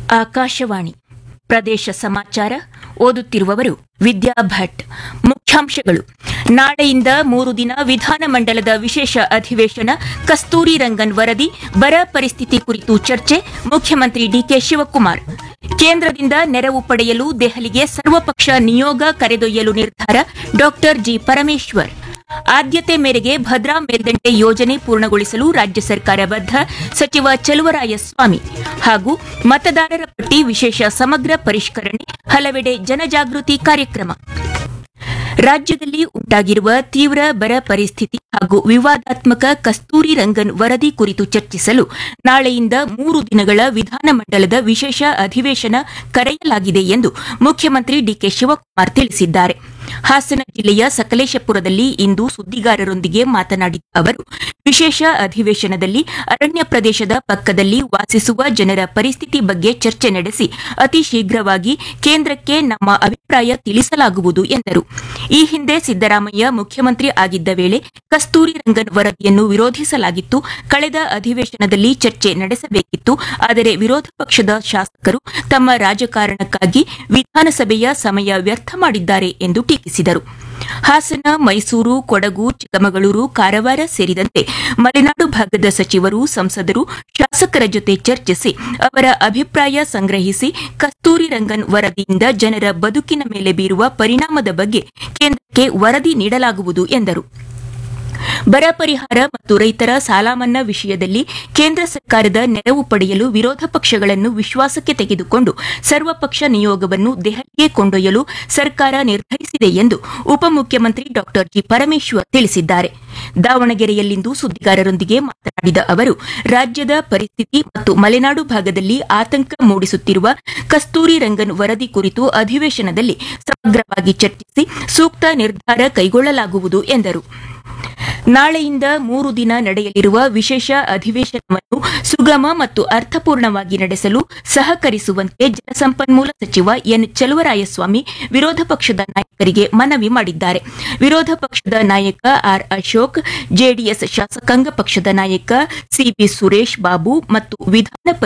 ಆಕಾಶವಾಣಿ ಪ್ರದೇಶ ಸಮಾಚಾರ ಓದುತ್ತಿರುವವರು ವಿದ್ಯಾ ಭಟ್ ಮುಖ್ಯಾಂಶಗಳು ನಾಳೆಯಿಂದ ಮೂರು ದಿನ ವಿಧಾನಮಂಡಲದ ವಿಶೇಷ ಅಧಿವೇಶನ ಕಸ್ತೂರಿ ರಂಗನ್ ವರದಿ ಬರ ಪರಿಸ್ಥಿತಿ ಕುರಿತು ಚರ್ಚೆ ಮುಖ್ಯಮಂತ್ರಿ ಡಿಕೆ ಶಿವಕುಮಾರ್ ಕೇಂದ್ರದಿಂದ ನೆರವು ಪಡೆಯಲು ದೆಹಲಿಗೆ ಸರ್ವಪಕ್ಷ ನಿಯೋಗ ಕರೆದೊಯ್ಯಲು ನಿರ್ಧಾರ ಡಾ ಜಿ ಪರಮೇಶ್ವರ್ ಆದ್ಯತೆ ಮೇರೆಗೆ ಭದ್ರಾ ಮೇಲ್ದಂಡೆ ಯೋಜನೆ ಪೂರ್ಣಗೊಳಿಸಲು ರಾಜ್ಯ ಸರ್ಕಾರ ಬದ್ಧ ಸಚಿವ ಚಲುವರಾಯಸ್ವಾಮಿ ಹಾಗೂ ಮತದಾರರ ಪಟ್ಟಿ ವಿಶೇಷ ಸಮಗ್ರ ಪರಿಷ್ಕರಣೆ ಹಲವೆಡೆ ಜನಜಾಗೃತಿ ಕಾರ್ಯಕ್ರಮ ರಾಜ್ಯದಲ್ಲಿ ಉಂಟಾಗಿರುವ ತೀವ್ರ ಬರ ಪರಿಸ್ಥಿತಿ ಹಾಗೂ ವಿವಾದಾತ್ಮಕ ಕಸ್ತೂರಿ ರಂಗನ್ ವರದಿ ಕುರಿತು ಚರ್ಚಿಸಲು ನಾಳೆಯಿಂದ ಮೂರು ದಿನಗಳ ವಿಧಾನಮಂಡಲದ ವಿಶೇಷ ಅಧಿವೇಶನ ಕರೆಯಲಾಗಿದೆ ಎಂದು ಮುಖ್ಯಮಂತ್ರಿ ಡಿಕೆ ಶಿವಕುಮಾರ್ ತಿಳಿಸಿದ್ದಾರೆ ಹಾಸನ ಜಿಲ್ಲೆಯ ಸಕಲೇಶಪುರದಲ್ಲಿ ಇಂದು ಸುದ್ದಿಗಾರರೊಂದಿಗೆ ಮಾತನಾಡಿದ ಅವರು ವಿಶೇಷ ಅಧಿವೇಶನದಲ್ಲಿ ಅರಣ್ಯ ಪ್ರದೇಶದ ಪಕ್ಕದಲ್ಲಿ ವಾಸಿಸುವ ಜನರ ಪರಿಸ್ಥಿತಿ ಬಗ್ಗೆ ಚರ್ಚೆ ನಡೆಸಿ ಅತಿ ಶೀಘ್ರವಾಗಿ ಕೇಂದ್ರಕ್ಕೆ ನಮ್ಮ ಅಭಿಪ್ರಾಯ ತಿಳಿಸಲಾಗುವುದು ಎಂದರು ಈ ಹಿಂದೆ ಸಿದ್ದರಾಮಯ್ಯ ಮುಖ್ಯಮಂತ್ರಿ ಆಗಿದ್ದ ವೇಳೆ ಕಸ್ತೂರಿ ರಂಗನ್ ವರದಿಯನ್ನು ವಿರೋಧಿಸಲಾಗಿತ್ತು ಕಳೆದ ಅಧಿವೇಶನದಲ್ಲಿ ಚರ್ಚೆ ನಡೆಸಬೇಕಿತ್ತು ಆದರೆ ವಿರೋಧ ಪಕ್ಷದ ಶಾಸಕರು ತಮ್ಮ ರಾಜಕಾರಣಕ್ಕಾಗಿ ವಿಧಾನಸಭೆಯ ಸಮಯ ವ್ಯರ್ಥ ಮಾಡಿದ್ದಾರೆ ಎಂದು ಟೀಕಿಸಿದರು ಹಾಸನ ಮೈಸೂರು ಕೊಡಗು ಚಿಕ್ಕಮಗಳೂರು ಕಾರವಾರ ಸೇರಿದಂತೆ ಮಲೆನಾಡು ಭಾಗದ ಸಚಿವರು ಸಂಸದರು ಶಾಸಕರ ಜೊತೆ ಚರ್ಚಿಸಿ ಅವರ ಅಭಿಪ್ರಾಯ ಸಂಗ್ರಹಿಸಿ ಕಸ್ತೂರಿ ರಂಗನ್ ವರದಿಯಿಂದ ಜನರ ಬದುಕಿನ ಮೇಲೆ ಬೀರುವ ಪರಿಣಾಮದ ಬಗ್ಗೆ ಕೇಂದ್ರಕ್ಕೆ ವರದಿ ನೀಡಲಾಗುವುದು ಎಂದರು ಬರ ಪರಿಹಾರ ಮತ್ತು ರೈತರ ಸಾಲ ಮನ್ನಾ ವಿಷಯದಲ್ಲಿ ಕೇಂದ್ರ ಸರ್ಕಾರದ ನೆರವು ಪಡೆಯಲು ವಿರೋಧ ಪಕ್ಷಗಳನ್ನು ವಿಶ್ವಾಸಕ್ಕೆ ತೆಗೆದುಕೊಂಡು ಸರ್ವಪಕ್ಷ ನಿಯೋಗವನ್ನು ದೆಹಲಿಗೆ ಕೊಂಡೊಯ್ಯಲು ಸರ್ಕಾರ ನಿರ್ಧರಿಸಿದೆ ಎಂದು ಉಪಮುಖ್ಯಮಂತ್ರಿ ಡಾ ಜಿ ಪರಮೇಶ್ವರ್ ತಿಳಿಸಿದ್ದಾರೆ ದಾವಣಗೆರೆಯಲ್ಲಿಂದು ಸುದ್ದಿಗಾರರೊಂದಿಗೆ ಮಾತನಾಡಿದ ಅವರು ರಾಜ್ಯದ ಪರಿಸ್ಥಿತಿ ಮತ್ತು ಮಲೆನಾಡು ಭಾಗದಲ್ಲಿ ಆತಂಕ ಮೂಡಿಸುತ್ತಿರುವ ಕಸ್ತೂರಿ ರಂಗನ್ ವರದಿ ಕುರಿತು ಅಧಿವೇಶನದಲ್ಲಿ ಸಮಗ್ರವಾಗಿ ಚರ್ಚಿಸಿ ಸೂಕ್ತ ನಿರ್ಧಾರ ಕೈಗೊಳ್ಳಲಾಗುವುದು ಎಂದರು ನಾಳೆಯಿಂದ ಮೂರು ದಿನ ನಡೆಯಲಿರುವ ವಿಶೇಷ ಅಧಿವೇಶನವನ್ನು ಸುಗಮ ಮತ್ತು ಅರ್ಥಪೂರ್ಣವಾಗಿ ನಡೆಸಲು ಸಹಕರಿಸುವಂತೆ ಜಲಸಂಪನ್ಮೂಲ ಸಚಿವ ಎನ್ ಚಲುವರಾಯಸ್ವಾಮಿ ವಿರೋಧ ಪಕ್ಷದ ನಾಯಕರಿಗೆ ಮನವಿ ಮಾಡಿದ್ದಾರೆ ವಿರೋಧ ಪಕ್ಷದ ನಾಯಕ ಆರ್ ಅಶೋಕ್ ಜೆಡಿಎಸ್ ಶಾಸಕಾಂಗ ಪಕ್ಷದ ನಾಯಕ ಸಿಬಿ ಸುರೇಶ್ ಬಾಬು ಮತ್ತು ವಿಧಾನ